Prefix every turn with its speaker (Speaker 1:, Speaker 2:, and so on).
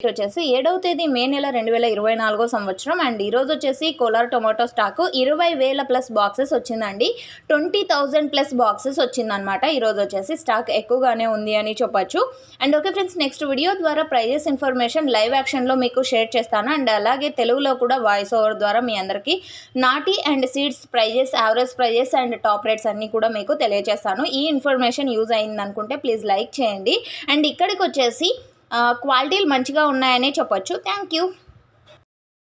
Speaker 1: వచ్చేసి ఏడవ తేదీ మే నెల రెండు వేల ఇరవై నాలుగో సంవత్సరం అండ్ ఈరోజు వచ్చేసి కోలార్ టొమాటో స్టాక్ ఇరవై వేల ప్లస్ బాక్సెస్ వచ్చిందండి ట్వంటీ థౌజండ్ ప్లస్ బాక్సెస్ వచ్చిందనమాట ఈరోజు వచ్చేసి స్టాక్ ఎక్కువగానే ఉంది అని చెప్పొచ్చు and okay friends next video ద్వారా ప్రైజెస్ ఇన్ఫర్మేషన్ లైవ్ యాక్షన్లో మీకు షేర్ చేస్తాను అండ్ అలాగే తెలుగులో కూడా వాయిస్ ఓవర్ ద్వారా మీ అందరికీ నాటి and seeds prices average prices and top rates అన్నీ కూడా మీకు తెలియజేస్తాను ఈ ఇన్ఫర్మేషన్ యూజ్ అయింది అనుకుంటే ప్లీజ్ లైక్ చేయండి అండ్ ఇక్కడికి వచ్చేసి క్వాలిటీలు మంచిగా ఉన్నాయనే చెప్పొచ్చు థ్యాంక్ యూ